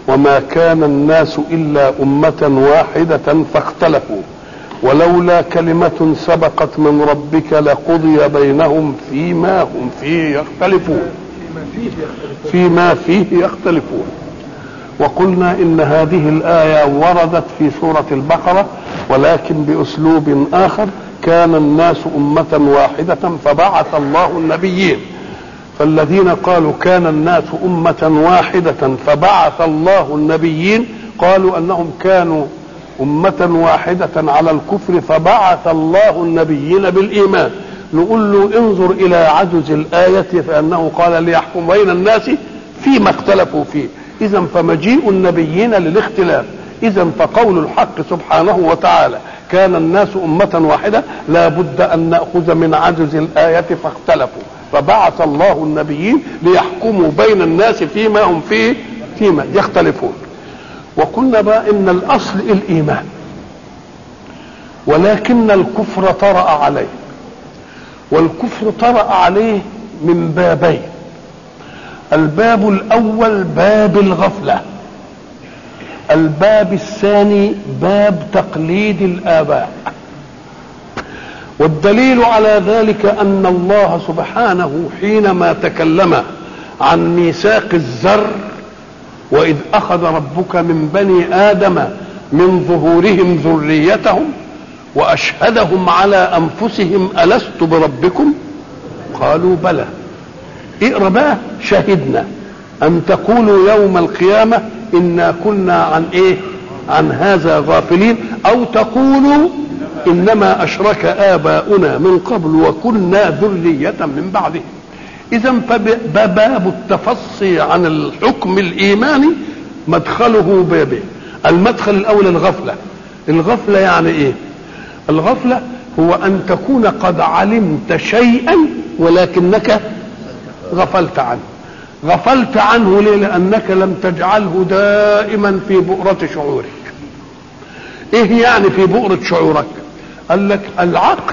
وما كان الناس إلا أمة واحدة فاختلفوا ولولا كلمة سبقت من ربك لقضي بينهم فيما هم فيه يختلفون فيما فيه يختلفون وقلنا إن هذه الآية وردت في سورة البقرة ولكن بأسلوب آخر كان الناس أمة واحدة فبعث الله النبيين فالذين قالوا كان الناس أمة واحدة فبعث الله النبيين قالوا أنهم كانوا أمة واحدة على الكفر فبعث الله النبيين بالإيمان نقول له انظر إلى عجز الآية فأنه قال ليحكم بين الناس فيما اختلفوا فيه إذا فمجيء النبيين للاختلاف إذا فقول الحق سبحانه وتعالى كان الناس أمة واحدة لا بد أن نأخذ من عجز الآية فاختلفوا فبعث الله النبيين ليحكموا بين الناس فيما هم فيه فيما يختلفون وقلنا بقى ان الاصل الايمان ولكن الكفر طرا عليه والكفر طرا عليه من بابين الباب الاول باب الغفله الباب الثاني باب تقليد الاباء والدليل على ذلك ان الله سبحانه حينما تكلم عن ميثاق الذر واذ اخذ ربك من بني ادم من ظهورهم ذريتهم واشهدهم على انفسهم الست بربكم قالوا بلى اقرا بقى شهدنا ان تقولوا يوم القيامه انا كنا عن ايه عن هذا غافلين او تقولوا انما اشرك اباؤنا من قبل وكنا ذريه من بعدهم اذا فباب التفصي عن الحكم الايماني مدخله بابه المدخل الاول الغفله الغفله يعني ايه الغفله هو ان تكون قد علمت شيئا ولكنك غفلت عنه غفلت عنه ليه لانك لم تجعله دائما في بؤره شعورك ايه يعني في بؤره شعورك قال لك العقل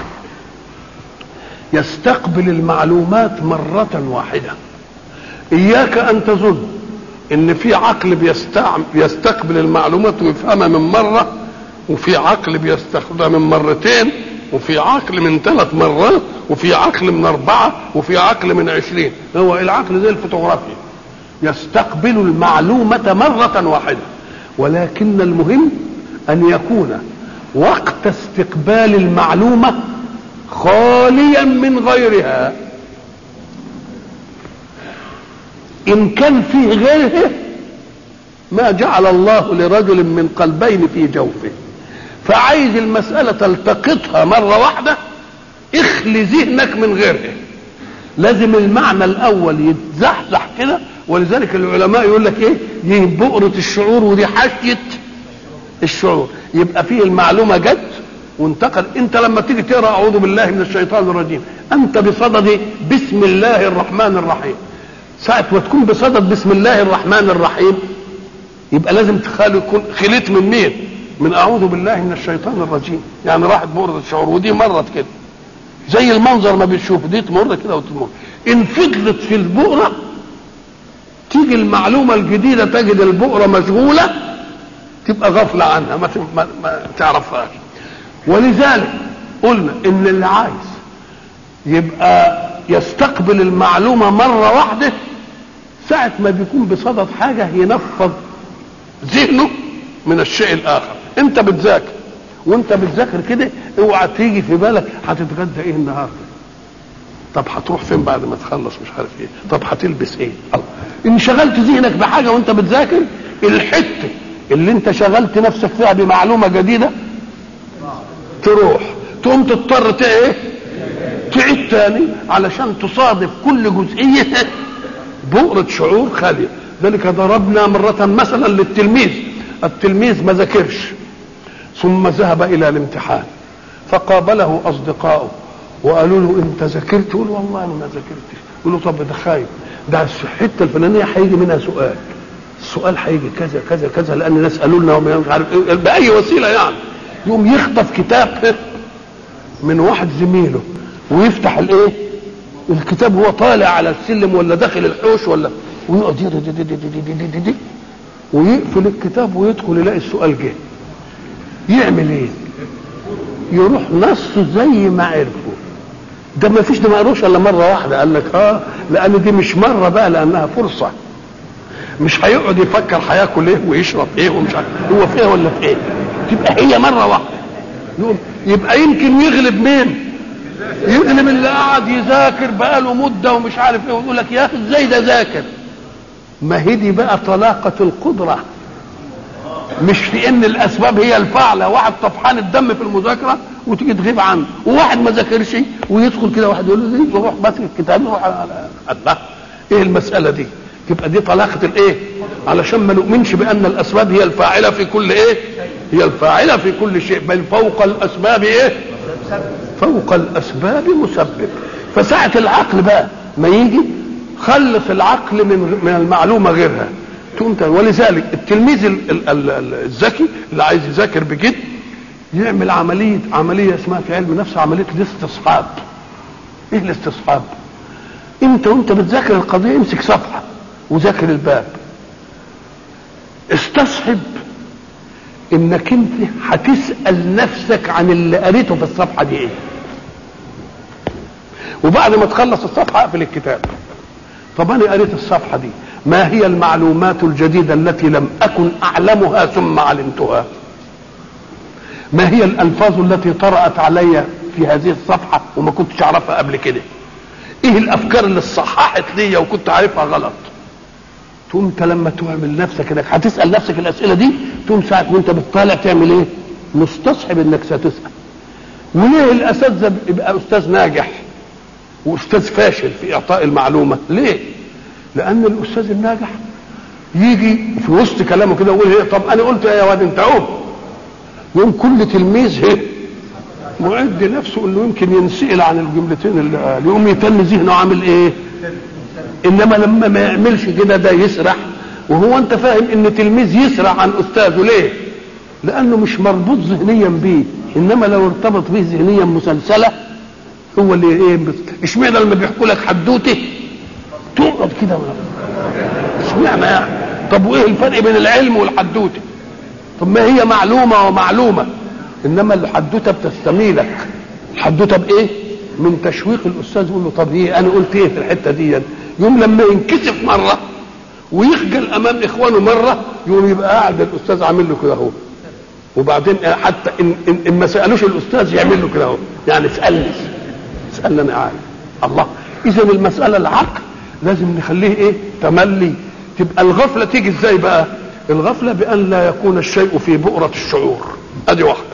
يستقبل المعلومات مرة واحدة إياك أن تظن إن في عقل بيستقبل المعلومات ويفهمها من مرة وفي عقل بيستخدمها من مرتين وفي عقل من ثلاث مرات وفي عقل من أربعة وفي عقل من عشرين هو العقل زي الفوتوغرافيا يستقبل المعلومة مرة واحدة ولكن المهم أن يكون وقت استقبال المعلومة خاليا من غيرها ان كان فيه غيره ما جعل الله لرجل من قلبين في جوفه فعايز المسألة تلتقطها مرة واحدة اخلي ذهنك من غيرها لازم المعنى الاول يتزحزح كده ولذلك العلماء يقول لك ايه دي بؤرة الشعور ودي حاشية الشعور يبقى فيه المعلومة جت وانتقل انت لما تيجي تقرا اعوذ بالله من الشيطان الرجيم انت بصدد بسم الله الرحمن الرحيم ساعة ما تكون بصدد بسم الله الرحمن الرحيم يبقى لازم تخلي يكون خليت من مين؟ من اعوذ بالله من الشيطان الرجيم يعني راحت بؤرة الشعور ودي مرت كده زي المنظر ما بتشوف دي تمر كده وتمر ان فضلت في البؤرة تيجي المعلومة الجديدة تجد البؤرة مشغولة تبقى غفلة عنها ما, ما, ما تعرفهاش ولذلك قلنا ان اللي عايز يبقى يستقبل المعلومة مرة واحدة ساعة ما بيكون بصدد حاجة ينفض ذهنه من الشيء الآخر أنت بتذاكر وأنت بتذاكر كده اوعى تيجي في بالك هتتغدى إيه النهاردة طب هتروح فين بعد ما تخلص مش عارف ايه طب هتلبس ايه الله ان شغلت ذهنك بحاجه وانت بتذاكر الحته اللي انت شغلت نفسك فيها بمعلومه جديده تروح تقوم تضطر ايه تعيد تاني علشان تصادف كل جزئية بؤرة شعور خالية ذلك ضربنا مرة مثلا للتلميذ التلميذ ما ذاكرش ثم ذهب إلى الامتحان فقابله أصدقائه وقالوا له أنت ذاكرت يقول والله أنا ما ذاكرتش يقول له طب ده خايف ده الحتة الفلانية هيجي منها سؤال السؤال هيجي كذا كذا كذا لأن الناس قالوا لنا مش عارف إيه بأي وسيلة يعني يقوم يخطف كتاب من واحد زميله ويفتح الايه الكتاب هو طالع على السلم ولا داخل الحوش ولا ويقعد دي دي دي دي دي دي دي دي ويقفل الكتاب ويدخل يلاقي السؤال جه يعمل ايه يروح نصه زي ما عرفه ده ما فيش ده ما قروش الا مره واحده قال لك اه لان دي مش مره بقى لانها فرصه مش هيقعد يفكر هياكل ايه ويشرب ايه ومش عارف هو في ايه ولا في ايه تبقى هي مره واحده يقوم يبقى يمكن يغلب مين يغلب اللي قعد يذاكر بقاله مده ومش عارف ايه ويقول لك يا اخي ازاي ده ذاكر ما هي دي بقى طلاقه القدره مش في ان الاسباب هي الفاعله واحد طفحان الدم في المذاكره وتيجي تغيب عنه وواحد ما ذاكرش ويدخل كده واحد يقول له زي يروح ماسك الكتاب يروح على- الله ايه المساله دي تبقى دي طلاقه الايه علشان ما نؤمنش بان الاسباب هي الفاعله في كل ايه هي الفاعله في كل شيء بل فوق الاسباب ايه فوق الاسباب مسبب فساعه العقل بقى ما يجي خلص العقل من من المعلومه غيرها تقوم ت- ولذلك التلميذ ال- ال- ال- ال- الذكي اللي عايز يذاكر بجد يعمل عمليه عمليه اسمها في علم النفس عمليه الاستصحاب ايه الاستصحاب انت وانت بتذاكر القضيه امسك صفحه وذاكر الباب استصحب انك انت هتسال نفسك عن اللي قريته في الصفحه دي ايه وبعد ما تخلص الصفحه اقفل الكتاب طب انا قريت الصفحه دي ما هي المعلومات الجديده التي لم اكن اعلمها ثم علمتها ما هي الالفاظ التي طرات علي في هذه الصفحه وما كنتش اعرفها قبل كده ايه الافكار اللي صححت ليا وكنت عارفها غلط تقوم انت لما تعمل نفسك انك هتسال نفسك الاسئله دي تقوم ساعه وانت بتطالع تعمل ايه مستصحب انك ستسال وليه الاساتذه يبقى استاذ ناجح واستاذ فاشل في اعطاء المعلومه ليه لان الاستاذ الناجح يجي في وسط كلامه كده ويقول ايه طب انا قلت ايه يا واد انت قوم يوم كل تلميذ ايه معد نفسه انه يمكن ينسال عن الجملتين اللي قال يقوم يتم ذهنه عامل ايه انما لما ما يعملش كده ده يسرح وهو انت فاهم ان تلميذ يسرح عن استاذه ليه لانه مش مربوط ذهنيا بيه انما لو ارتبط به ذهنيا مسلسله هو اللي ايه بت- اشمعنى لما بيحكوا لك حدوته تقعد كده اشمعنى يعني طب وايه الفرق بين العلم والحدوته طب ما هي معلومه ومعلومه انما الحدوته بتستميلك الحدوته بايه من تشويق الاستاذ يقول له طب ايه انا قلت ايه في الحته دي يوم لما ينكسف مره ويخجل امام اخوانه مره يقوم يبقى قاعد الاستاذ عامل له كده اهو وبعدين حتى ان, إن, إن ما سالوش الاستاذ يعمل له كده اهو يعني اسالني اسالني انا عارف الله اذا المساله العقل لازم نخليه ايه تملي تبقى الغفله تيجي ازاي بقى الغفله بان لا يكون الشيء في بؤره الشعور ادي واحده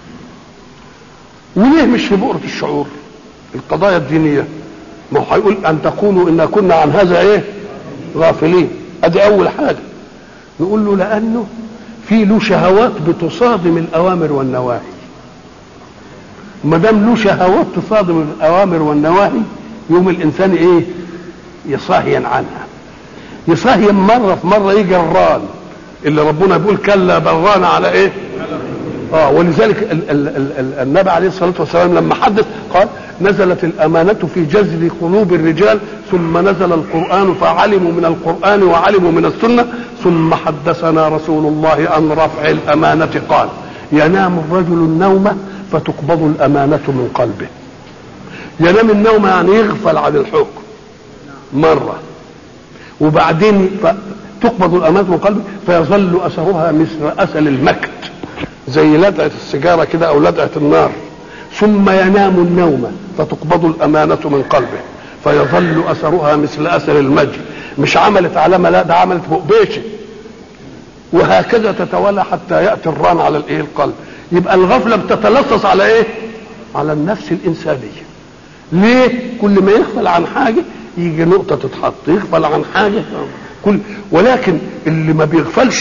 وليه مش في بؤره الشعور القضايا الدينيه ما هو هيقول ان تقولوا ان كنا عن هذا ايه غافلين ادي اول حاجه نقول له لانه في له شهوات بتصادم الاوامر والنواهي ما دام له شهوات تصادم الاوامر والنواهي يوم الانسان ايه يصهين عنها يصهين مره في مره يجي الران اللي ربنا بيقول كلا بران على ايه اه ولذلك ال ال ال ال النبي عليه الصلاه والسلام لما حدث قال نزلت الامانه في جذر قلوب الرجال ثم نزل القران فعلموا من القران وعلموا من السنه ثم حدثنا رسول الله عن رفع الامانه قال ينام الرجل النوم فتقبض الامانه من قلبه ينام النوم يعني يغفل عن الحكم مره وبعدين تقبض الامانه من قلبه فيظل اثرها مثل اثر المكت زي لدعه السيجاره كده او لدعه النار ثم ينام النوم فتقبض الامانه من قلبه فيظل اثرها مثل اثر المجد مش عملت علامه لا ده عملت بقبيشه وهكذا تتوالى حتى ياتي الران على الايه القلب يبقى الغفله بتتلصص على ايه على النفس الانسانيه ليه كل ما يغفل عن حاجه يجي نقطه تتحط يغفل عن حاجه كل ولكن اللي ما بيغفلش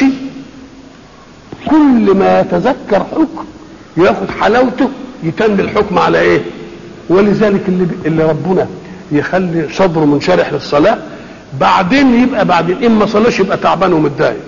كل ما يتذكر حكم ياخد حلاوته يتم الحكم على ايه ولذلك اللي, اللي ربنا يخلي صدره منشرح للصلاه بعدين يبقى بعدين اما صلاش يبقى تعبان ومتضايق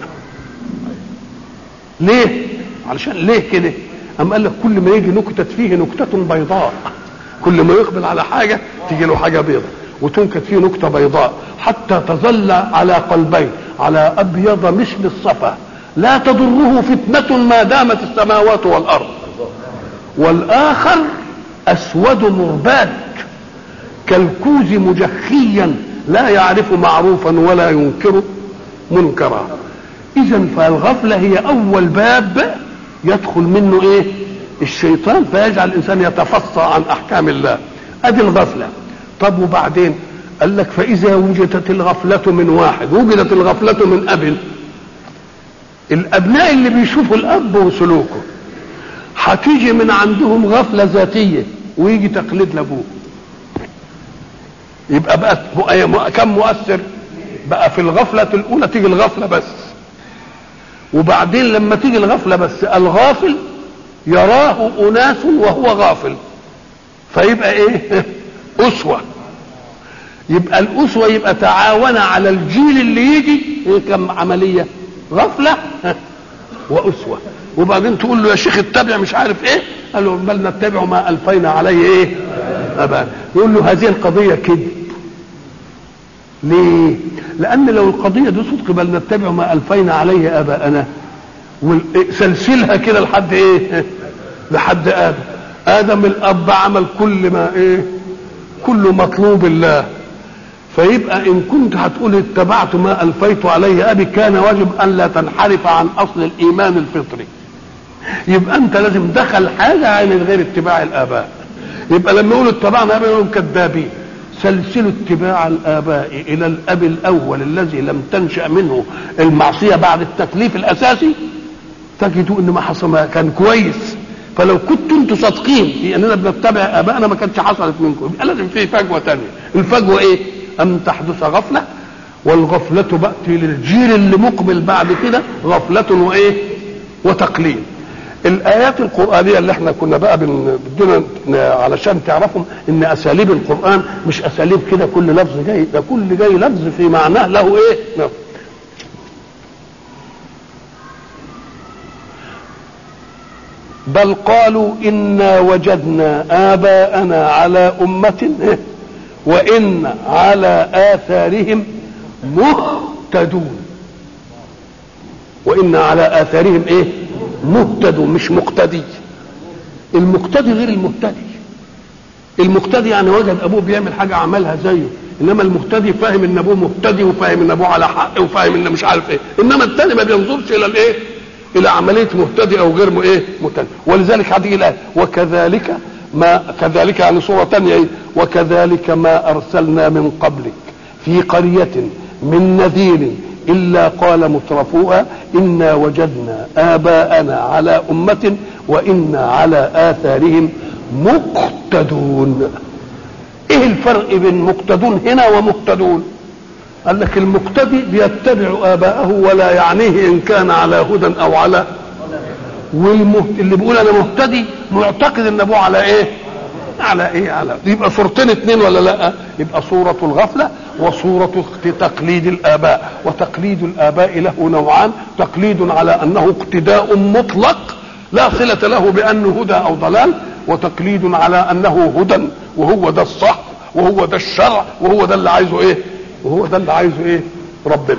ليه علشان ليه كده اما قال لك كل ما يجي نكتة فيه نكتة بيضاء كل ما يقبل على حاجة تيجي له حاجة بيضاء وتنكت فيه نكتة بيضاء حتى تظل على قلبين على ابيض مثل الصفا لا تضره فتنه ما دامت السماوات والارض والاخر اسود مرباد كالكوز مجخيا لا يعرف معروفا ولا ينكر منكرا اذا فالغفله هي اول باب يدخل منه ايه الشيطان فيجعل الانسان يتفصى عن احكام الله ادي الغفله طب وبعدين قال لك فاذا وجدت الغفله من واحد وجدت الغفله من اب الابناء اللي بيشوفوا الاب وسلوكه هتيجي من عندهم غفله ذاتيه ويجي تقليد لابوه يبقى بقى كم مؤثر بقى في الغفله الاولى تيجي الغفله بس وبعدين لما تيجي الغفله بس الغافل يراه اناس وهو غافل فيبقى ايه اسوه يبقى الاسوه يبقى تعاون على الجيل اللي يجي ايه كم عمليه غفله واسوه وبعدين تقول له يا شيخ اتبع مش عارف ايه قال له بل نتبع ما الفينا عليه ايه ابا يقول له هذه القضيه كذب ليه لان لو القضيه دي صدق بل نتبع ما الفينا عليه اباءنا سلسلها كده لحد ايه لحد ادم ادم الاب عمل كل ما ايه كل مطلوب الله فيبقى ان كنت هتقول اتبعت ما الفيت عليه ابي كان واجب ان لا تنحرف عن اصل الايمان الفطري يبقى انت لازم دخل حاجه عن غير اتباع الاباء يبقى لما يقولوا اتبعنا ابي يقولوا كذابين سلسلوا اتباع الاباء الى الاب الاول الذي لم تنشا منه المعصيه بعد التكليف الاساسي تجدوا ان ما حصل ما كان كويس فلو كنتوا انتوا صادقين في اننا بنتبع ابائنا ما كانتش حصلت منكم يبقى لازم في فجوه ثانيه الفجوه ايه ام تحدث غفله والغفله باتي للجيل اللي مقبل بعد كده غفله وايه وتقليد الايات القرانيه اللي احنا كنا بقى بدنا علشان تعرفوا ان اساليب القران مش اساليب كده كل لفظ جاي ده كل جاي لفظ في معناه له ايه بل قالوا انا وجدنا اباءنا على امه وان على اثارهم مهتدون وان على اثارهم ايه مهتدون مش مقتدي المقتدي غير المهتدي المقتدي يعني وجد ابوه بيعمل حاجه عملها زيه انما المهتدي فاهم ان ابوه مهتدي وفاهم ان ابوه على حق وفاهم ان مش عارف ايه انما الثاني ما بينظرش الى الايه الى عمليه مهتدي او غير ايه مهتدي ولذلك هتيجي الايه وكذلك ما كذلك يعني صوره ثانيه ايه وكذلك ما ارسلنا من قبلك في قريه من نذير الا قال مترفوها انا وجدنا اباءنا على امه وانا على اثارهم مقتدون ايه الفرق بين مقتدون هنا ومقتدون قال لك المقتدي بيتبع اباءه ولا يعنيه ان كان على هدى او على والمهت... اللي بيقول انا مهتدي معتقد ان ابوه على ايه على ايه على يبقى صورتين اتنين ولا لا يبقى صورة الغفلة وصورة تقليد الآباء وتقليد الآباء له نوعان تقليد على أنه اقتداء مطلق لا صلة له بأنه هدى أو ضلال وتقليد على أنه هدى وهو ده الصح وهو ده الشرع وهو ده اللي عايزه ايه وهو ده اللي عايزه ايه ربنا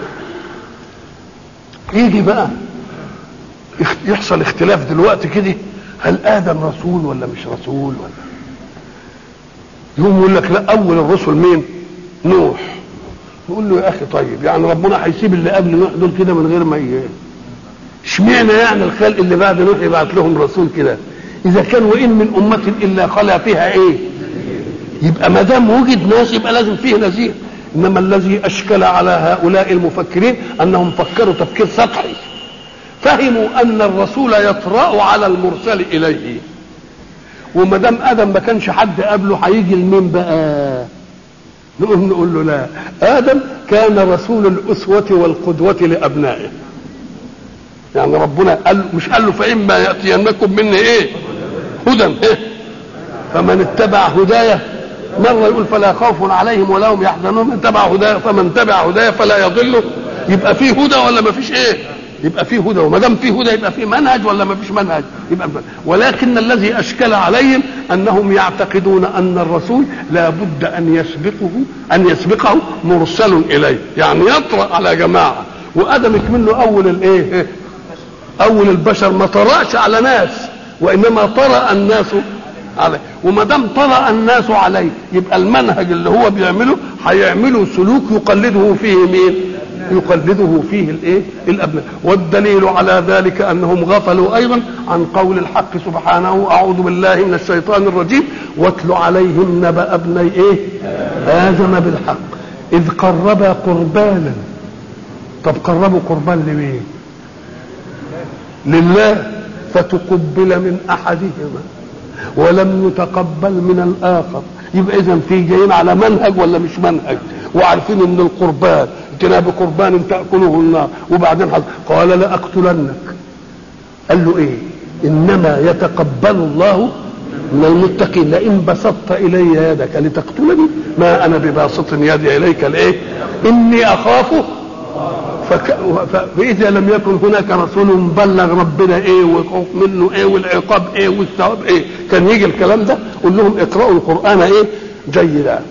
يجي بقى يحصل اختلاف دلوقتي كده هل ادم رسول ولا مش رسول ولا يقوم يقول لك لا اول الرسل مين نوح نقول له يا اخي طيب يعني ربنا هيسيب اللي قبل نوح دول كده من غير ما ي... اشمعنى يعني الخلق اللي بعد نوح يبعت لهم رسول كده اذا كان وان من امه الا خلا فيها ايه يبقى ما دام وجد ناس يبقى لازم فيه نذير انما الذي اشكل على هؤلاء المفكرين انهم فكروا تفكير سطحي فهموا ان الرسول يطرا على المرسل اليه وما دام ادم ما كانش حد قبله هيجي لمين بقى نقوم نقول له لا ادم كان رسول الاسوه والقدوه لابنائه يعني ربنا قال مش قال له فاما ياتينكم مني ايه هدى إيه؟ فمن اتبع هدايه مرة يقول فلا خوف عليهم ولا هم يحزنون من تبع هدايا فمن تبع هدايا فلا يضل يبقى فيه هدى ولا ما فيش ايه يبقى فيه هدى وما دام فيه هدى يبقى فيه منهج ولا ما فيش منهج يبقى ولكن الذي اشكل عليهم انهم يعتقدون ان الرسول لا بد ان يسبقه ان يسبقه مرسل اليه يعني يطرا على جماعه وادمك منه اول الايه اول البشر ما طرأش على ناس وانما طرأ الناس عليه وما دام طرأ الناس عليه يبقى المنهج اللي هو بيعمله هيعمله سلوك يقلده فيه مين يقلده فيه الايه الابناء والدليل على ذلك انهم غفلوا ايضا عن قول الحق سبحانه اعوذ بالله من الشيطان الرجيم واتل عليهم نبأ ابني ايه ادم بالحق اذ قربا قربانا طب قربوا قربان لمين لله فتقبل من احدهما ولم يتقبل من الاخر يبقى اذا في جايين على منهج ولا مش منهج وعارفين ان القربان ائتنا بقربان تاكله النار وبعدين حضر. قال لاقتلنك قال له ايه انما يتقبل الله من المتقين لئن بسطت الي يدك لتقتلني ما انا بباسط يدي اليك الايه اني اخاف فك... فاذا لم يكن هناك رسول بلغ ربنا ايه والخوف منه ايه والعقاب ايه والثواب ايه كان يجي الكلام ده قول لهم اقرأوا القرآن ايه جيدا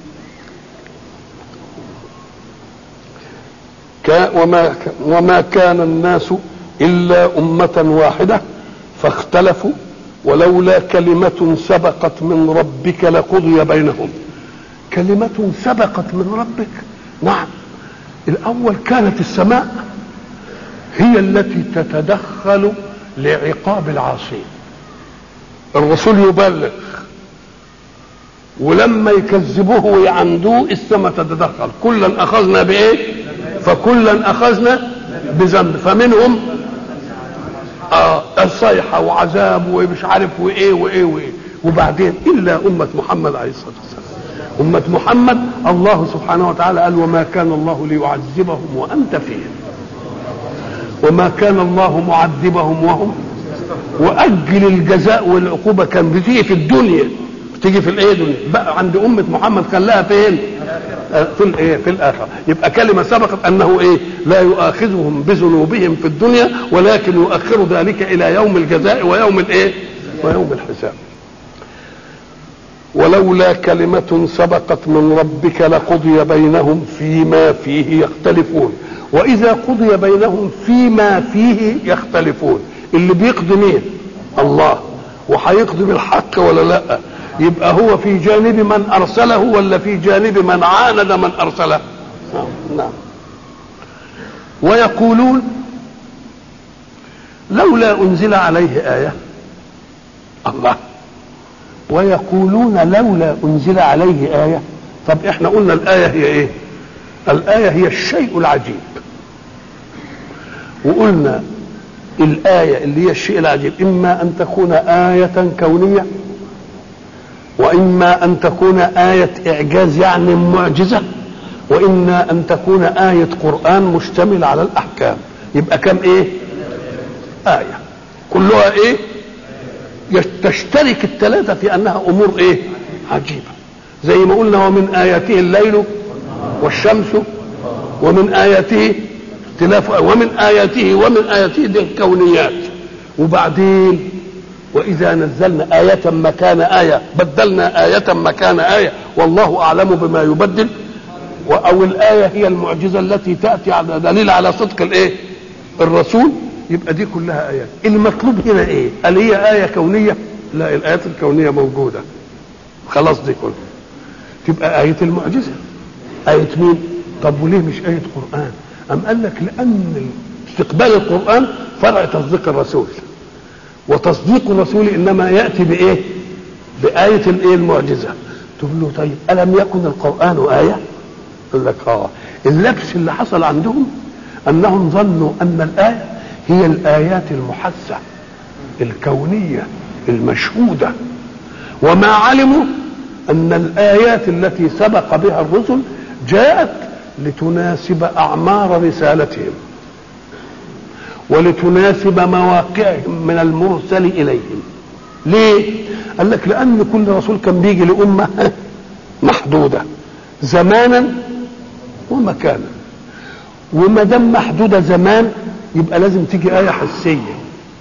ك... وما وما كان الناس الا أمة واحدة فاختلفوا ولولا كلمة سبقت من ربك لقضي بينهم كلمة سبقت من ربك نعم الأول كانت السماء هي التي تتدخل لعقاب العاصين الرسول يبلغ ولما يكذبوه ويعندوه السماء تتدخل كلا أخذنا بإيه فكلا أخذنا بذنب فمنهم آه الصيحة وعذاب ومش عارف وإيه وإيه وإيه وبعدين إلا أمة محمد عليه الصلاة والسلام أمة محمد الله سبحانه وتعالى قال وما كان الله ليعذبهم وأنت فيهم وما كان الله معذبهم وهم وأجل الجزاء والعقوبة كان بتيجي في الدنيا بتيجي في الايه دنيا بقى عند أمة محمد كان لها فين؟ في الايه في الاخره يبقى كلمه سبقت انه ايه لا يؤاخذهم بذنوبهم في الدنيا ولكن يؤخر ذلك الى يوم الجزاء ويوم الايه ويوم الحساب ولولا كلمة سبقت من ربك لقضي بينهم فيما فيه يختلفون وإذا قضي بينهم فيما فيه يختلفون اللي بيقضي مين الله وهيقضي بالحق ولا لا يبقى هو في جانب من أرسله ولا في جانب من عاند من أرسله نعم ويقولون لولا أنزل عليه آية الله ويقولون لولا انزل عليه ايه طب احنا قلنا الايه هي ايه الايه هي الشيء العجيب وقلنا الايه اللي هي الشيء العجيب اما ان تكون ايه كونيه واما ان تكون ايه اعجاز يعني معجزه واما ان تكون ايه قران مشتمل على الاحكام يبقى كم ايه ايه كلها ايه تشترك الثلاثة في أنها أمور إيه؟ عجيبة زي ما قلنا ومن آياته الليل والشمس ومن آياته اختلاف ومن آياته ومن آياته دي الكونيات وبعدين وإذا نزلنا آية مكان آية بدلنا آية مكان آية والله أعلم بما يبدل أو الآية هي المعجزة التي تأتي على دليل على صدق الإيه؟ الرسول يبقى دي كلها ايات المطلوب هنا ايه هل هي ايه كونيه لا الايات الكونيه موجوده خلاص دي كلها تبقى ايه المعجزه ايه مين طب وليه مش ايه قران ام قال لك لان استقبال القران فرع تصديق الرسول وتصديق الرسول انما ياتي بايه بايه الايه المعجزه تقول له طيب الم يكن القران ايه يقول لك اه اللبس اللي حصل عندهم انهم ظنوا ان الايه هي الآيات المحسة الكونية المشهودة وما علموا أن الآيات التي سبق بها الرسل جاءت لتناسب أعمار رسالتهم ولتناسب مواقعهم من المرسل إليهم ليه؟ قال لك لأن كل رسول كان بيجي لأمة محدودة زمانا ومكانا وما دام محدودة زمان يبقى لازم تيجي آية حسية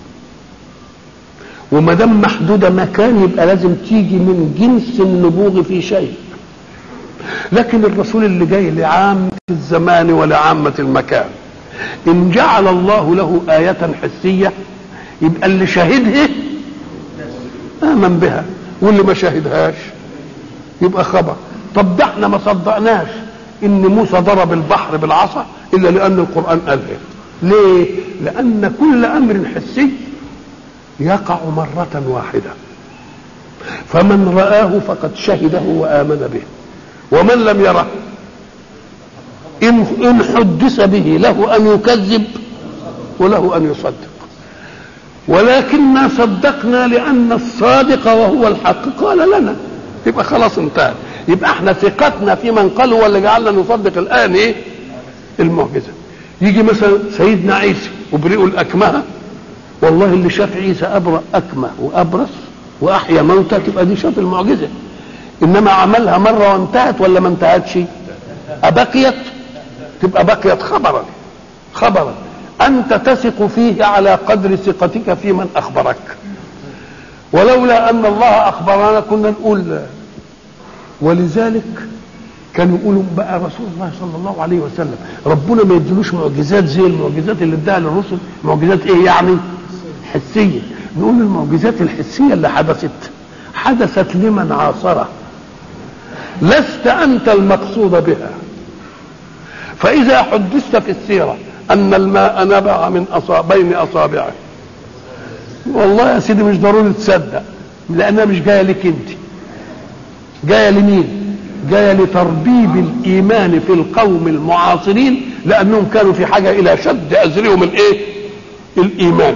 وما دام محدودة مكان يبقى لازم تيجي من جنس النبوغ في شيء لكن الرسول اللي جاي لعامة الزمان ولعامة المكان ان جعل الله له آية حسية يبقى اللي شاهدها آمن بها واللي ما شاهدهاش يبقى خبر طب ده احنا ما صدقناش ان موسى ضرب البحر بالعصا الا لان القرآن قالها ليه؟ لأن كل أمر حسي يقع مرة واحدة فمن رآه فقد شهده وآمن به ومن لم يره إن, إن حدث به له أن يكذب وله أن يصدق ولكننا صدقنا لأن الصادق وهو الحق قال لنا يبقى خلاص انتهى يبقى احنا ثقتنا في من قال هو اللي جعلنا نصدق الآن ايه المعجزة يجي مثلا سيدنا عيسى وبرئوا الأكمه والله اللي شاف عيسى أبرأ أكمه وأبرص وأحيا موتى تبقى دي شاف المعجزة إنما عملها مرة وانتهت ولا ما انتهتش أبقيت تبقى بقيت خبرا خبرا أنت تثق فيه على قدر ثقتك في من أخبرك ولولا أن الله أخبرنا كنا نقول لا. ولذلك كانوا يقولوا بقى رسول الله صلى الله عليه وسلم ربنا ما يدلوش معجزات زي المعجزات اللي اداها للرسل معجزات ايه يعني حسيه نقول المعجزات الحسيه اللي حدثت حدثت لمن عاصره لست انت المقصود بها فاذا حدثت في السيره ان الماء نبع من أصاب بين اصابعه والله يا سيدي مش ضروري تصدق لانها مش جايه لك انت جايه لمين جايه لتربيب الايمان في القوم المعاصرين لانهم كانوا في حاجه الى شد ازرهم الايه الايمان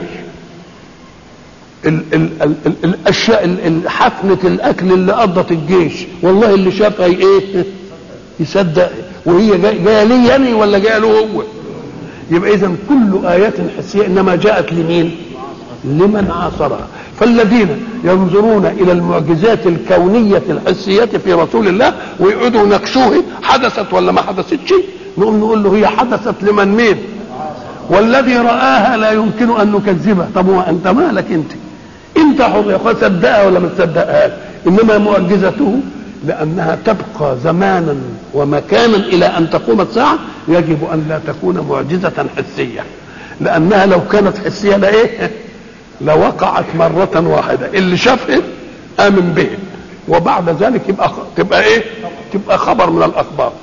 ال ال ال ال الاشياء ال- ال- حفنه الاكل اللي قضت الجيش والله اللي شافها ايه يصدق وهي جايه جايه لي يعني ولا جايه له هو يبقى اذا كل ايات حسيه انما جاءت لمين لمن عاصرها فالذين ينظرون الى المعجزات الكونيه الحسيه في رسول الله ويقعدوا يناقشوه حدثت ولا ما حدثتش نقوم نقول له هي حدثت لمن مين والذي راها لا يمكن ان نكذبه طب هو انت مالك انت انت حر يا اخويا صدقها ولا ما تصدقهاش انما معجزته لانها تبقى زمانا ومكانا الى ان تقوم الساعه يجب ان لا تكون معجزه حسيه لانها لو كانت حسيه لايه لوقعت مرة واحدة اللي شافه آمن به وبعد ذلك يبقى تبقى ايه تبقى خبر من الأخبار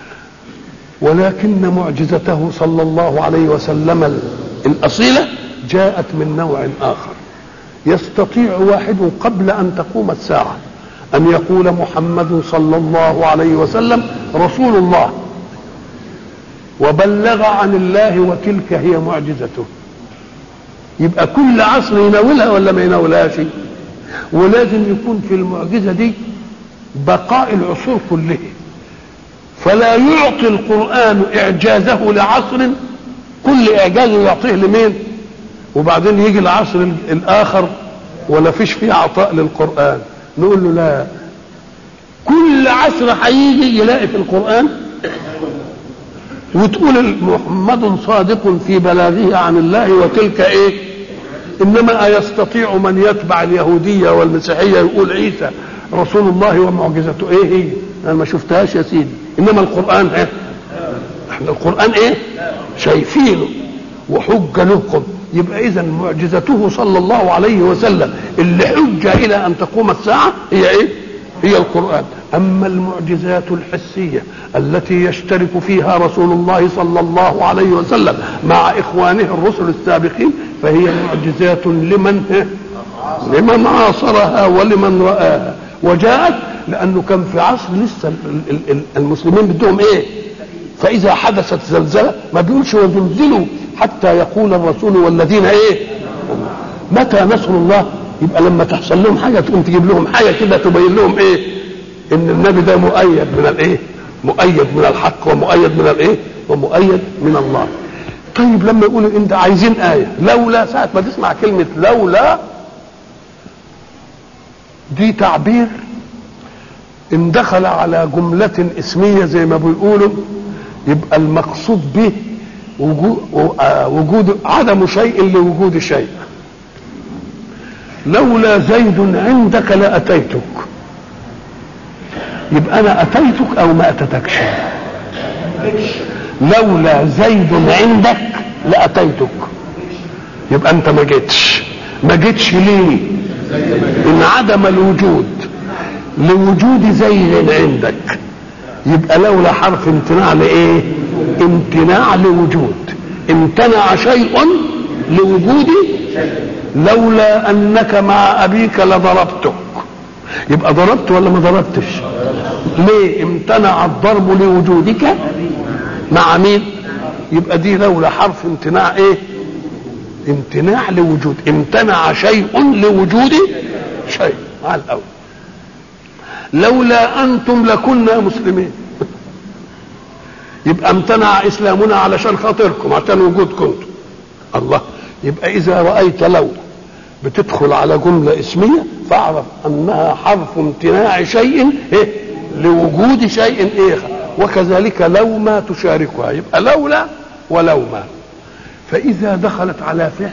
ولكن معجزته صلى الله عليه وسلم الأصيلة جاءت من نوع آخر يستطيع واحد قبل أن تقوم الساعة أن يقول محمد صلى الله عليه وسلم رسول الله وبلغ عن الله وتلك هي معجزته يبقى كل عصر يناولها ولا ما يناولهاش ولازم يكون في المعجزه دي بقاء العصور كلها فلا يعطي القران اعجازه لعصر كل اعجاز يعطيه لمين وبعدين يجي العصر الاخر ولا فيش فيه عطاء للقران نقول له لا كل عصر هيجي يلاقي في القران وتقول محمد صادق في بلاغه عن الله وتلك ايه انما ايستطيع من يتبع اليهوديه والمسيحيه يقول عيسى رسول الله ومعجزته ايه هي انا ما شفتهاش يا سيدي انما القران ايه احنا القران ايه شايفينه وحجه لكم يبقى اذا معجزته صلى الله عليه وسلم اللي حجه الى ان تقوم الساعه هي ايه هي القرآن أما المعجزات الحسية التي يشترك فيها رسول الله صلى الله عليه وسلم مع إخوانه الرسل السابقين فهي معجزات لمن لمن عاصرها ولمن رآها وجاءت لأنه كان في عصر لسه المسلمين بدهم إيه فإذا حدثت زلزلة ما بيقولش وزلزلوا حتى يقول الرسول والذين إيه متى نصر الله يبقى لما تحصل لهم حاجه تقوم تجيب لهم حاجه كده تبين لهم ايه ان النبي ده مؤيد من الايه مؤيد من الحق ومؤيد من الايه ومؤيد من الله طيب لما يقولوا انت عايزين ايه لولا ساعه ما تسمع كلمه لولا دي تعبير ان دخل على جمله اسميه زي ما بيقولوا يبقى المقصود به وجود, وجود عدم شيء لوجود شيء لولا زيد عندك لاتيتك يبقى انا اتيتك او ما اتتكش لولا زيد عندك لاتيتك يبقى انت ما جيتش ما جيتش ليه انعدم الوجود لوجود زيد عندك يبقى لولا حرف امتناع لايه امتناع لوجود امتنع شيء لوجود لولا انك مع ابيك لضربتك يبقى ضربت ولا ما ضربتش ليه امتنع الضرب لوجودك مع مين يبقى دي لولا حرف امتناع ايه امتناع لوجود امتنع شيء لوجود شيء على الاول لولا انتم لكنا مسلمين يبقى امتنع اسلامنا علشان خاطركم عشان وجودكم انتم الله يبقى اذا رايت لو بتدخل على جمله اسميه فاعرف انها حرف امتناع شيء إيه؟ لوجود شيء ايه وكذلك لو ما تشاركها يبقى لولا ولو ما فاذا دخلت على فعل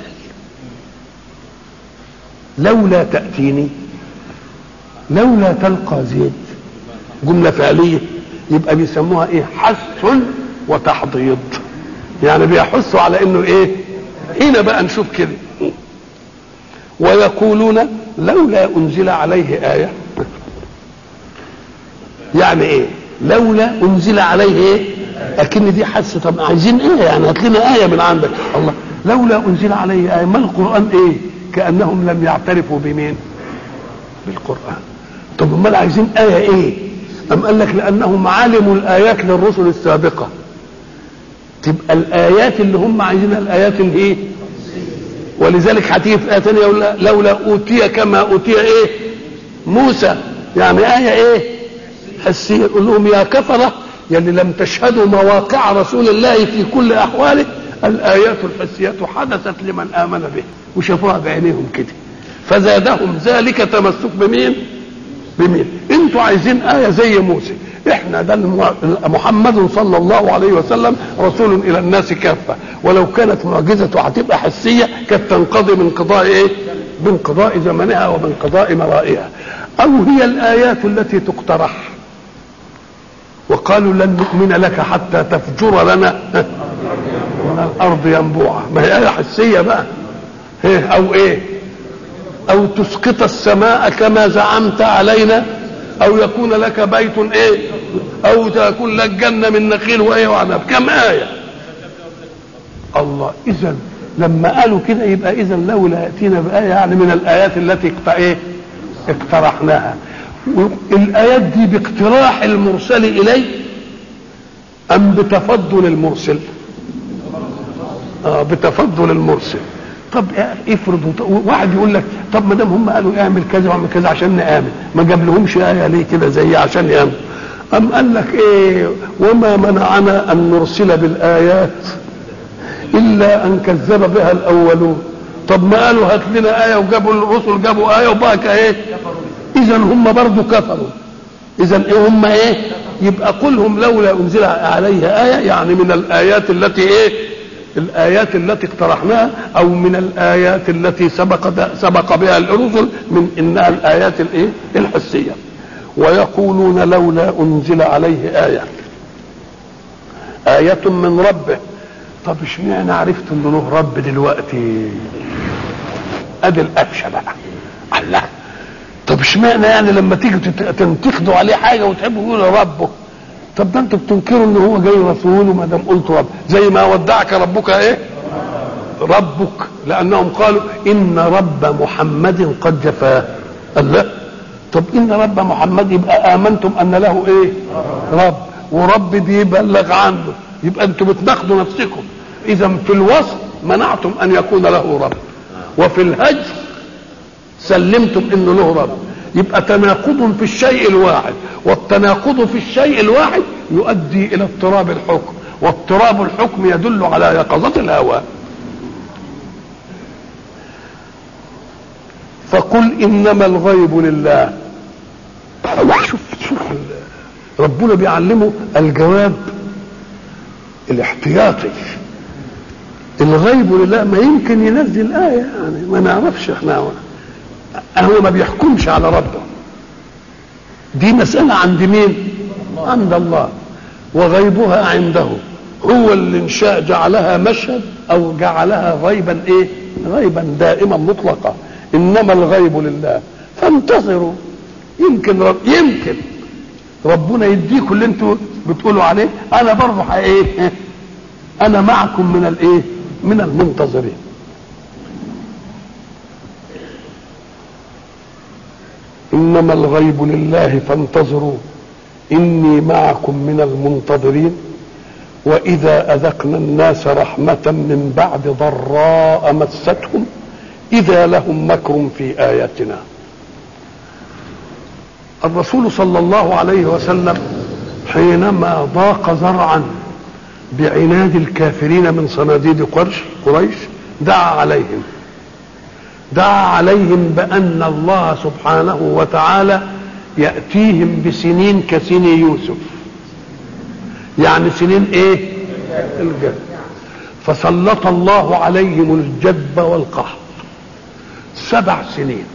لولا تاتيني لولا تلقى زيد جمله فعليه يبقى بيسموها ايه حث وتحضيض يعني بيحثوا على انه ايه هنا بقى نشوف كده ويقولون لولا انزل عليه ايه يعني ايه لولا انزل عليه ايه اكن دي حس طب عايزين ايه يعني هات لنا ايه من عندك الله لولا انزل عليه ايه ما القران ايه كانهم لم يعترفوا بمين بالقران طب امال عايزين ايه ايه ام قال لك لانهم علموا الايات للرسل السابقه تبقى الايات اللي هم عايزينها الايات اللي ايه ولذلك هتيجي في ايه ثانيه يقول لولا اوتي كما اوتي ايه موسى يعني ايه ايه حسيه يقول لهم يا كفره يلي لم تشهدوا مواقع رسول الله في كل احواله الايات الحسيه حدثت لمن امن به وشافوها بعينيهم كده فزادهم ذلك تمسك بمين بمين انتوا عايزين ايه زي موسى احنا ده محمد صلى الله عليه وسلم رسول الى الناس كافه ولو كانت معجزته هتبقى حسيه كانت تنقضي من قضاء ايه بانقضاء زمنها وبانقضاء مرائها او هي الايات التي تقترح وقالوا لن نؤمن لك حتى تفجر لنا من الارض ينبوعا ما هي ايه حسيه بقى ايه او ايه او تسقط السماء كما زعمت علينا او يكون لك بيت ايه او تكون لك جنه من نخيل وايه وعنب كم ايه الله اذا لما قالوا كده يبقى اذا لولا ياتينا بايه يعني من الايات التي ايه اقترحناها الايات دي باقتراح المرسل اليه ام بتفضل المرسل اه بتفضل المرسل طب افرض واحد يقول لك طب ما دام هم قالوا اعمل كذا واعمل كذا عشان نامن ما جاب لهمش ايه ليه كده زي عشان يامن ام قال لك ايه وما منعنا ان نرسل بالايات الا ان كذب بها الاولون طب ما قالوا هات لنا ايه وجابوا الرسل جابوا ايه وبقى ايه اذا هم برضه كفروا اذا ايه هم ايه يبقى قلهم لولا انزل عليه ايه يعني من الايات التي ايه الآيات التي اقترحناها أو من الآيات التي سبق سبق بها الرسل من إنها الآيات الإيه؟ الحسية ويقولون لولا أنزل عليه آية آية من ربه طب اشمعنى عرفت إنه له رب دلوقتي؟ أدي القفشة بقى الله طب اشمعنى يعني لما تيجي تنتقدوا عليه حاجة وتحبوا يقولوا ربه طب ده انتوا بتنكروا ان هو جاي رسول وما دام قلت رب زي ما ودعك ربك ايه ربك لانهم قالوا ان رب محمد قد جفاه قال لا طب ان رب محمد يبقى امنتم ان له ايه رب ورب بيبلغ عنه يبقى انتم بتناقضوا نفسكم اذا في الوصف منعتم ان يكون له رب وفي الهجر سلمتم انه له رب يبقى تناقض في الشيء الواحد والتناقض في الشيء الواحد يؤدي الى اضطراب الحكم واضطراب الحكم يدل على يقظة الهوى فقل انما الغيب لله شوف شوف ربنا بيعلمه الجواب الاحتياطي الغيب لله ما يمكن ينزل آية يعني ما نعرفش احنا هو ما بيحكمش على ربه دي مسألة عند مين عند الله وغيبها عنده هو اللي انشاء جعلها مشهد او جعلها غيبا ايه غيبا دائما مطلقا انما الغيب لله فانتظروا يمكن رب يمكن ربنا يديكم اللي انتوا بتقولوا عليه انا برضه ايه انا معكم من الايه من المنتظرين انما الغيب لله فانتظروا اني معكم من المنتظرين واذا اذقنا الناس رحمه من بعد ضراء مستهم اذا لهم مكر في اياتنا الرسول صلى الله عليه وسلم حينما ضاق زرعا بعناد الكافرين من صناديد قرش قريش دعا عليهم دعا عليهم بأن الله سبحانه وتعالى يأتيهم بسنين كسن يوسف يعني سنين ايه الجد فسلط الله عليهم الجدب والقحط سبع سنين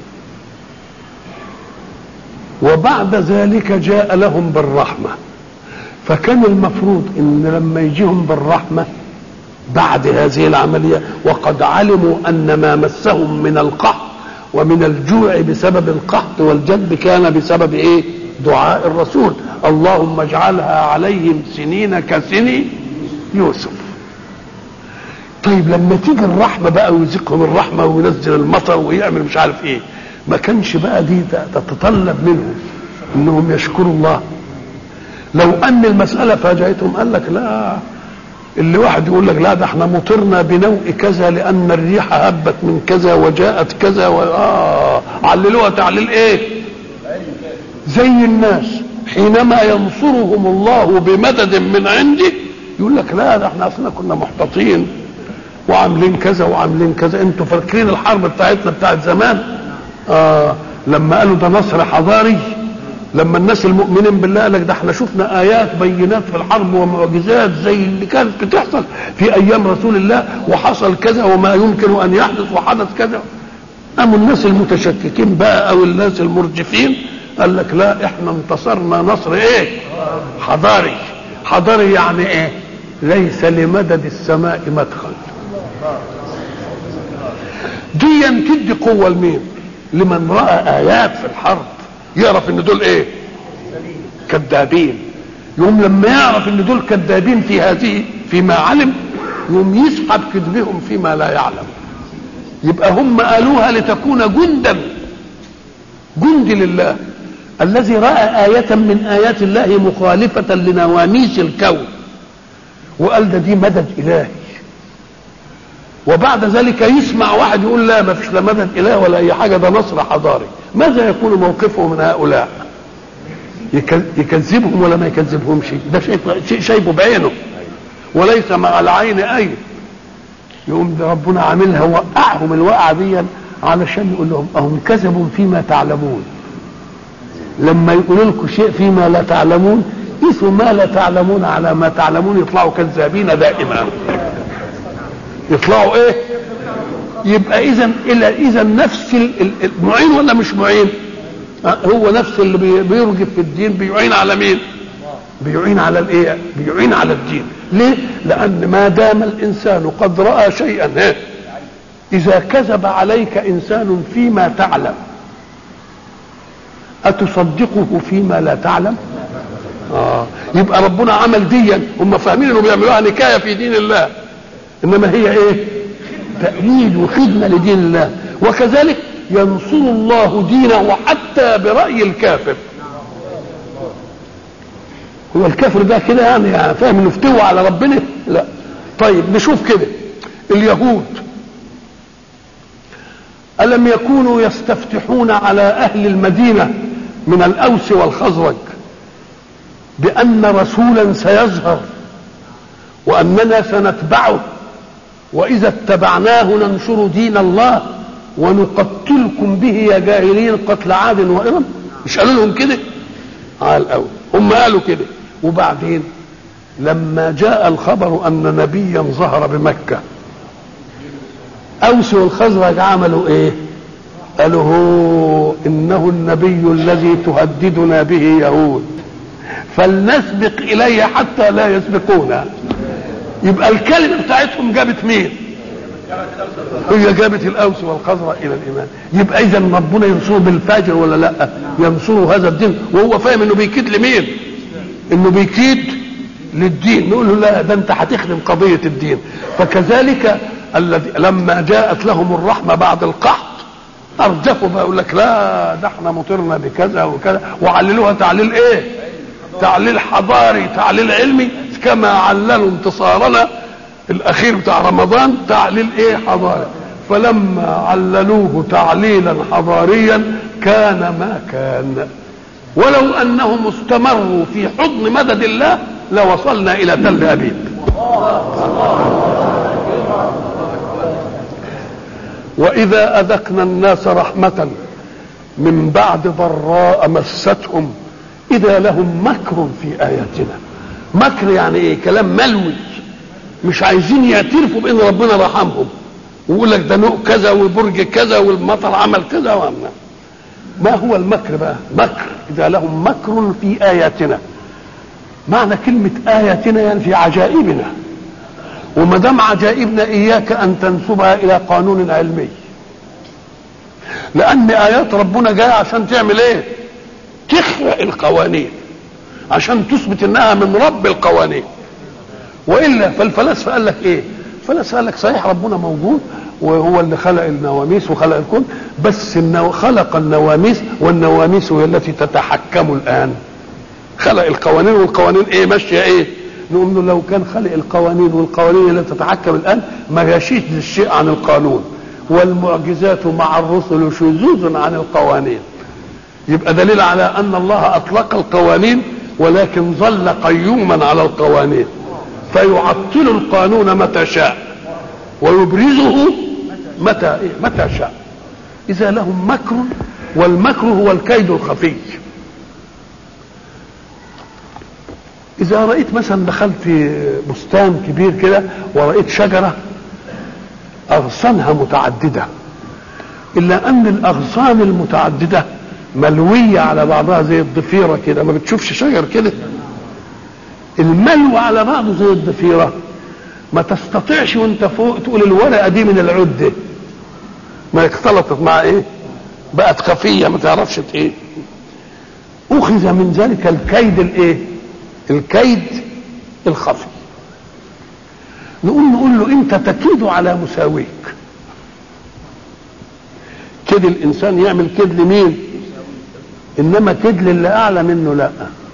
وبعد ذلك جاء لهم بالرحمة فكان المفروض ان لما يجيهم بالرحمة بعد هذه العملية وقد علموا ان ما مسهم من القحط ومن الجوع بسبب القحط والجدب كان بسبب ايه دعاء الرسول اللهم اجعلها عليهم سنين كسن يوسف طيب لما تيجي الرحمة بقى ويزقهم الرحمة وينزل المطر ويعمل مش عارف ايه ما كانش بقى دي تتطلب منهم انهم يشكروا الله لو ان المسألة فاجأتهم قال لك لا اللي واحد يقول لك لا ده احنا مطرنا بنوء كذا لان الريح هبت من كذا وجاءت كذا و... آه عللوها تعليل ايه زي الناس حينما ينصرهم الله بمدد من عنده يقول لك لا ده احنا اصلا كنا محتاطين وعاملين كذا وعاملين كذا انتوا فاكرين الحرب بتاعتنا بتاعت زمان آه لما قالوا ده نصر حضاري لما الناس المؤمنين بالله قال لك ده احنا شفنا ايات بينات في الحرب ومعجزات زي اللي كانت بتحصل في ايام رسول الله وحصل كذا وما يمكن ان يحدث وحدث كذا قاموا الناس المتشككين بقى او الناس المرجفين قال لك لا احنا انتصرنا نصر ايه حضاري حضاري يعني ايه ليس لمدد السماء مدخل دي تدي قوه لمين لمن راى ايات في الحرب يعرف ان دول ايه كذابين يوم لما يعرف ان دول كذابين في هذه فيما علم يوم يسحب كذبهم فيما لا يعلم يبقى هم قالوها لتكون جندا جند لله الذي راى آية من آيات الله مخالفة لنواميس الكون وقال ده دي مدد إلهي وبعد ذلك يسمع واحد يقول لا ما فيش لا مدد إله ولا أي حاجة ده نصر حضاري ماذا يكون موقفه من هؤلاء يكذبهم ولا ما يكذبهمش ده شيء شايفه بعينه وليس مع العين أي يقوم ده ربنا عاملها وقعهم الوقعة دي علشان يقول لهم أهم كذبوا فيما تعلمون لما يقولوا لكم شيء فيما لا تعلمون قيسوا ما لا تعلمون على ما تعلمون يطلعوا كذابين دائما يطلعوا ايه يبقى اذا الى اذا نفس المعين ولا مش معين هو نفس اللي بيرجف في الدين بيعين على مين بيعين على الايه بيعين على الدين ليه لان ما دام الانسان قد راى شيئا اذا كذب عليك انسان فيما تعلم اتصدقه فيما لا تعلم آه. يبقى ربنا عمل ديا هم فاهمين انه بيعملوها نكايه في دين الله انما هي ايه تأييد وخدمة لدين الله وكذلك ينصر الله دينه حتى برأي الكافر هو الكافر ده كده يعني, يعني فاهم انه افتوى على ربنا لا طيب نشوف كده اليهود ألم يكونوا يستفتحون على أهل المدينة من الأوس والخزرج بأن رسولا سيظهر وأننا سنتبعه واذا اتبعناه ننشر دين الله ونقتلكم به يا جاهلين قتل عاد وارم مش قالوا لهم كده قال قوي هم قالوا كده وبعدين لما جاء الخبر ان نبيا ظهر بمكه اوس والخزرج عملوا ايه قالوا هو انه النبي الذي تهددنا به يهود فلنسبق اليه حتى لا يسبقونا يبقى الكلمه بتاعتهم جابت مين هي جابت الاوس والخزرع الى الايمان يبقى اذا ربنا ينصره بالفاجر ولا لا ينصره هذا الدين وهو فاهم انه بيكيد لمين انه بيكيد للدين نقول له لا ده انت هتخدم قضيه الدين فكذلك الذي لما جاءت لهم الرحمه بعد القحط ارجفوا بقى يقول لك لا ده احنا مطرنا بكذا وكذا وعللوها تعليل ايه تعليل حضاري تعليل علمي كما عللوا انتصارنا الاخير بتاع رمضان تعليل ايه حضاري فلما عللوه تعليلا حضاريا كان ما كان ولو انهم استمروا في حضن مدد الله لوصلنا الى تل ابيب واذا اذقنا الناس رحمه من بعد ضراء مستهم اذا لهم مكر في اياتنا مكر يعني ايه كلام ملوي مش عايزين يعترفوا بان ربنا رحمهم ويقول لك ده نوع كذا وبرج كذا والمطر عمل كذا وعمل ما هو المكر بقى مكر اذا لهم مكر في اياتنا معنى كلمه اياتنا يعني في عجائبنا وما دام عجائبنا اياك ان تنسبها الى قانون علمي لان ايات ربنا جايه عشان تعمل ايه تخرق القوانين عشان تثبت انها من رب القوانين والا فالفلاسفه قال لك ايه الفلاسفه قال لك صحيح ربنا موجود وهو اللي خلق النواميس وخلق الكون بس النو... خلق النواميس والنواميس هي التي تتحكم الان خلق القوانين والقوانين ايه ماشيه ايه نقول له لو كان خلق القوانين والقوانين التي تتحكم الان ما يشيش الشيء عن القانون والمعجزات مع الرسل شذوذ عن القوانين يبقى دليل على ان الله اطلق القوانين ولكن ظل قيوما على القوانين فيعطل القانون متى شاء ويبرزه متى إيه؟ متى شاء اذا لهم مكر والمكر هو الكيد الخفي اذا رايت مثلا دخلت في بستان كبير كده ورأيت شجره اغصانها متعدده الا ان الاغصان المتعدده ملويه على بعضها زي الضفيره كده ما بتشوفش شجر كده الملو على بعضه زي الضفيره ما تستطيعش وانت فوق تقول الورقه دي من العده ما اختلطت مع ايه بقت خفيه ما تعرفش ايه اخذ من ذلك الكيد الايه الكيد الخفي نقول نقول له انت تكيد على مساويك كيد الانسان يعمل كيد لمين انما كيد للي اعلى منه لا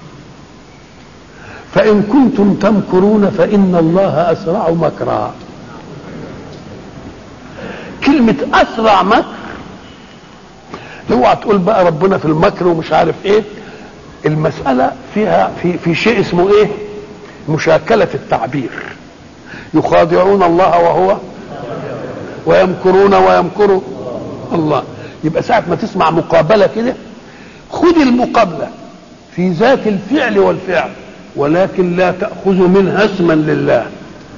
فان كنتم تمكرون فان الله اسرع مكرا كلمة أسرع مكر اوعى تقول بقى ربنا في المكر ومش عارف ايه المسألة فيها في في شيء اسمه ايه؟ مشاكلة التعبير يخادعون الله وهو ويمكرون ويمكر الله يبقى ساعة ما تسمع مقابلة كده خذ المقابلة في ذات الفعل والفعل ولكن لا تأخذ منها اسما لله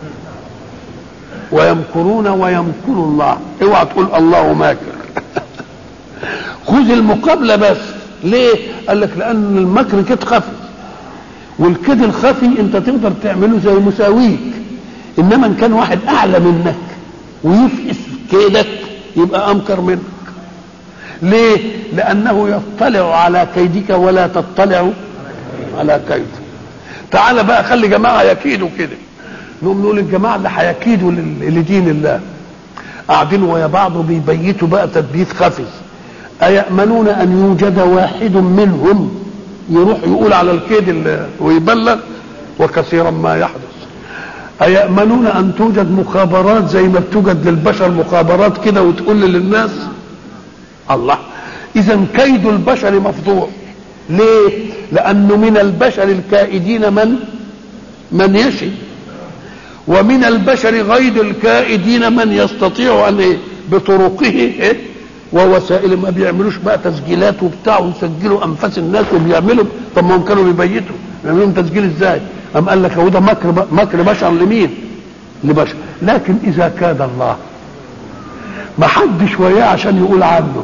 ويمكرون ويمكر الله اوعى تقول الله ماكر خذ المقابلة بس ليه قال لك لان المكر كده خفي والكيد الخفي انت تقدر تعمله زي مساويك انما ان كان واحد اعلى منك ويفقس كيدك يبقى امكر منك ليه لانه يطلع على كيدك ولا تطلع على كيده تعال بقى خلي جماعه يكيدوا كده نقوم نقول الجماعه اللي هيكيدوا لدين الله قاعدين ويا بعض وبيبيتوا بقى تثبيت خفي أيأمنون أن يوجد واحد منهم يروح يقول على الكيد ويبلغ وكثيرا ما يحدث أيأمنون أن توجد مخابرات زي ما بتوجد للبشر مخابرات كده وتقول للناس الله إذا كيد البشر مفضوح ليه؟ لأنه من البشر الكائدين من من يشي ومن البشر غير الكائدين من يستطيع أن إيه؟ بطرقه إيه؟ ووسائل ما بيعملوش بقى تسجيلات وبتاع ويسجلوا انفاس الناس وبيعملوا طب ما هم كانوا بيبيتوا بيعملوا تسجيل ازاي؟ قام قال لك هو ده مكر مكر بشر لمين؟ لبشر لكن اذا كاد الله ما حدش وياه عشان يقول عنه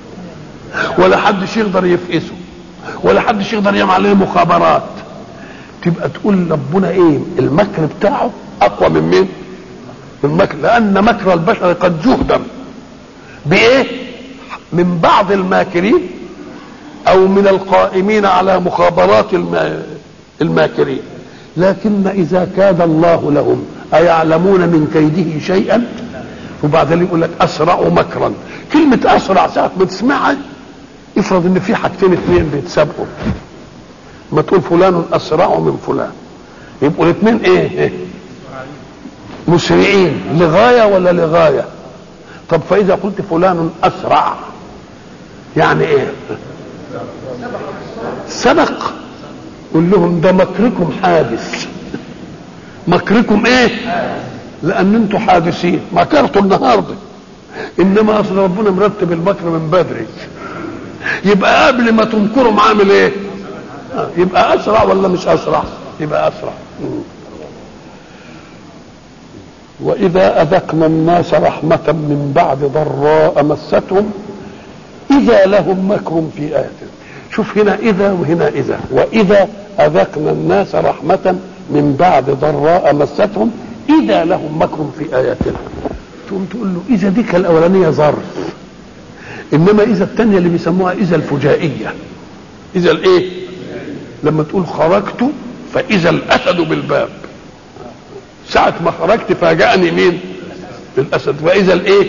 ولا حدش يقدر يفقسه ولا حدش يقدر يعمل عليه مخابرات تبقى تقول ربنا ايه المكر بتاعه اقوى من مين من مكر لان مكر البشر قد جهدم بايه من بعض الماكرين او من القائمين على مخابرات الماكرين لكن اذا كاد الله لهم ايعلمون من كيده شيئا وبعدين يقول لك اسرع مكرا كلمه اسرع ساعه ما تسمعها افرض ان في حاجتين اثنين بيتسابقوا ما تقول فلان اسرع من فلان يبقوا الاثنين ايه مسرعين لغايه ولا لغايه طب فاذا قلت فلان اسرع يعني ايه سبق قل لهم ده مكركم حادث مكركم ايه لان انتم حادثين مكرتوا النهارده انما اصل ربنا مرتب المكر من بدري يبقى قبل ما تمكروا عامل ايه يبقى اسرع ولا مش اسرع يبقى اسرع واذا اذقنا الناس رحمه من بعد ضراء مستهم اذا لهم مكر في اياتنا شوف هنا اذا وهنا اذا واذا اذقنا الناس رحمه من بعد ضراء مستهم اذا لهم مكر في اياتنا تقوم تقول له اذا ديك الاولانيه ظرف انما اذا الثانيه اللي بيسموها اذا الفجائيه اذا الايه لما تقول خرجت فاذا الاسد بالباب ساعة ما خرجت فاجأني مين؟ الأسد وإذا الإيه؟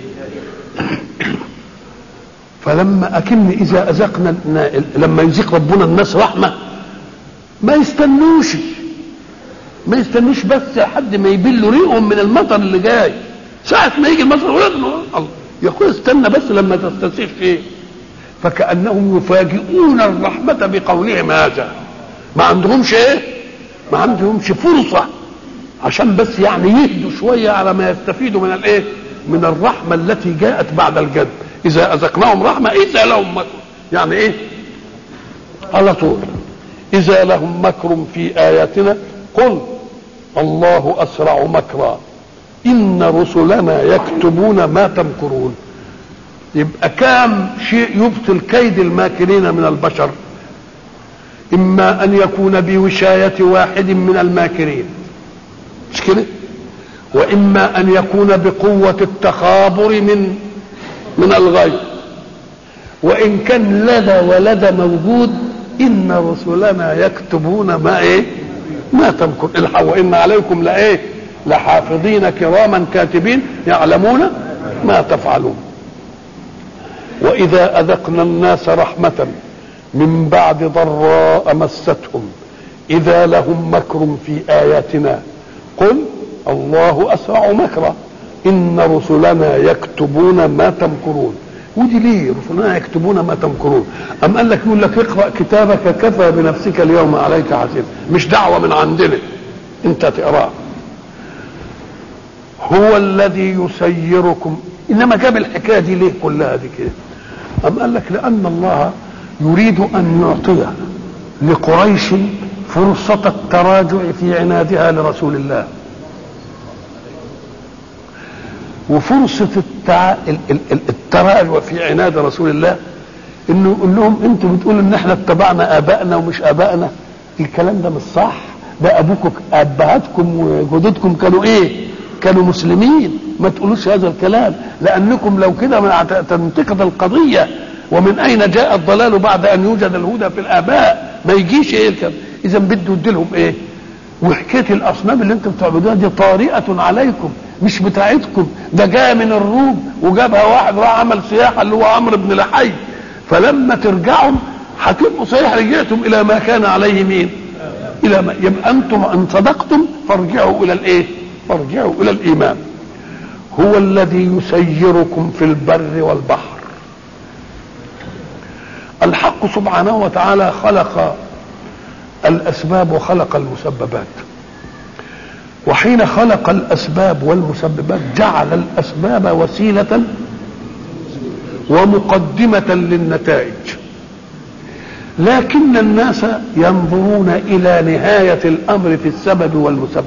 فلما أكن إذا أذقنا لما يذيق ربنا الناس رحمة ما يستنوش ما يستنوش بس حد ما يبلوا ريقهم من المطر اللي جاي ساعة ما يجي المطر الله يقول استنى بس لما تستسيغ ايه فكأنهم يفاجئون الرحمة بقولهم هذا ما عندهمش ايه ما عندهمش فرصة عشان بس يعني يهدوا شوية على ما يستفيدوا من الايه من الرحمة التي جاءت بعد الجد إذا أذقناهم رحمة إذا لهم مكر يعني إيه على طول إذا لهم مكر في آياتنا قل الله أسرع مكرا إن رسلنا يكتبون ما تمكرون يبقى كام شيء يبطل كيد الماكرين من البشر إما أن يكون بوشاية واحد من الماكرين مش كده وإما أن يكون بقوة التخابر من من الغيب وإن كان لدى ولدى موجود إن رسلنا يكتبون ما إيه ما تمكر وإن عليكم لإيه لحافظين كراما كاتبين يعلمون ما تفعلون وإذا أذقنا الناس رحمة من بعد ضراء مستهم إذا لهم مكر في آياتنا قل الله أسرع مكرا إن رسلنا يكتبون ما تمكرون ودي ليه رسلنا يكتبون ما تمكرون أم قال لك يقول لك اقرأ كتابك كفى بنفسك اليوم عليك حسيب مش دعوة من عندنا انت تقرأ هو الذي يسيركم انما جاب الحكايه دي ليه كلها دي كده أم قال لك لأن الله يريد أن يعطي لقريش فرصة التراجع في عنادها لرسول الله وفرصة التع... التراجع في عناد رسول الله انه يقول لهم انتوا بتقولوا ان احنا اتبعنا ابائنا ومش ابائنا الكلام ده مش صح ده ابوكم ابهاتكم وجدودكم كانوا ايه كانوا مسلمين ما تقولوش هذا الكلام لانكم لو كده تنتقد القضيه ومن اين جاء الضلال بعد ان يوجد الهدى في الاباء ما يجيش ايه الكلام اذا بده يديلهم ايه وحكايه الاصنام اللي انتم بتعبدوها دي طارئه عليكم مش بتاعتكم ده جاء من الروم وجابها واحد راح عمل سياحه اللي هو عمرو بن لحي فلما ترجعوا هتبقوا صحيح رجعتم الى ما كان عليه مين الى ما يبقى انتم ان صدقتم فارجعوا الى الايه فارجعوا الى الايمان هو الذي يسيركم في البر والبحر الحق سبحانه وتعالى خلق الاسباب وخلق المسببات وحين خلق الاسباب والمسببات جعل الاسباب وسيله ومقدمه للنتائج لكن الناس ينظرون الى نهايه الامر في السبب والمسبب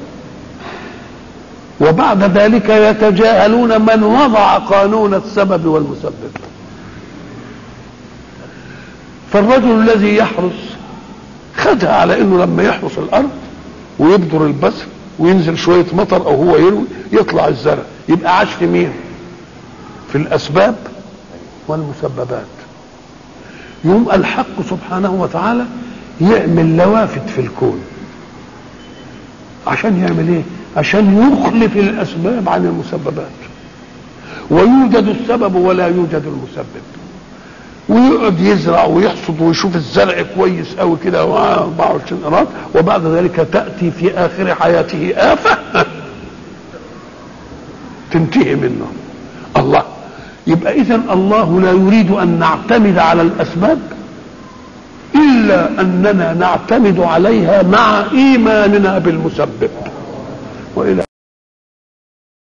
وبعد ذلك يتجاهلون من وضع قانون السبب والمسبب فالرجل الذي يحرس خدها على انه لما يحرس الارض ويبذر البذر وينزل شويه مطر او هو يروي يطلع الزرع يبقى عاش في مين في الاسباب والمسببات يوم الحق سبحانه وتعالى يعمل لوافت في الكون عشان يعمل ايه عشان يخلف الاسباب عن المسببات ويوجد السبب ولا يوجد المسبب ويقعد يزرع ويحصد ويشوف الزرع كويس قوي كده 24 قرات وبعد ذلك تاتي في اخر حياته افه تنتهي منه الله يبقى اذا الله لا يريد ان نعتمد على الاسباب الا اننا نعتمد عليها مع ايماننا بالمسبب والى